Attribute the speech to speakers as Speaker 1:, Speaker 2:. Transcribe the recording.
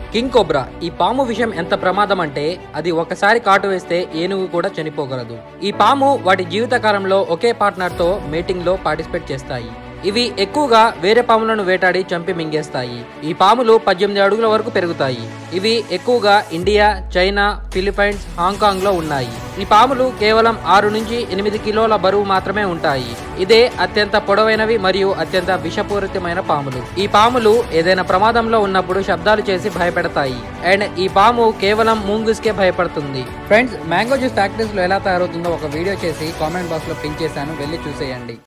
Speaker 1: king cobra ఈ పాము విషయం ఎంత ప్రమాదం అంటే అది ఒకసారి కాటు వేస్తే ఏనుగు కూడా చనిపోగలదు ఈ పాము వాటి జీవితకాలంలో ఒకే పార్ట్నర్ తో మీటింగ్ లో పార్టిసిపేట్ చేస్తాయి ఇవి ఎక్కువగా వేరే పాములను వేటాడి చంపి మింగేస్తాయి ఈ పాములు పద్దెనిమిది అడుగుల వరకు పెరుగుతాయి ఇవి ఎక్కువగా ఇండియా చైనా ఫిలిప్పైన్స్ హాంకాంగ్ లో ఉన్నాయి ఈ పాములు కేవలం ఆరు నుంచి ఎనిమిది కిలోల బరువు మాత్రమే ఉంటాయి ఇదే అత్యంత పొడవైనవి మరియు అత్యంత విషపూరితమైన పాములు ఈ పాములు ఏదైనా ప్రమాదంలో ఉన్నప్పుడు శబ్దాలు చేసి భయపెడతాయి అండ్ ఈ పాము కేవలం మూంగుస్ కే భయపడుతుంది ఫ్రెండ్స్ మ్యాంగో జ్యూస్ ఫ్యాక్టరీస్ లో ఎలా తయారవుతుందో ఒక వీడియో చేసి కామెంట్ బాక్స్ లో పింక్ చేశాను వెళ్ళి చూసేయండి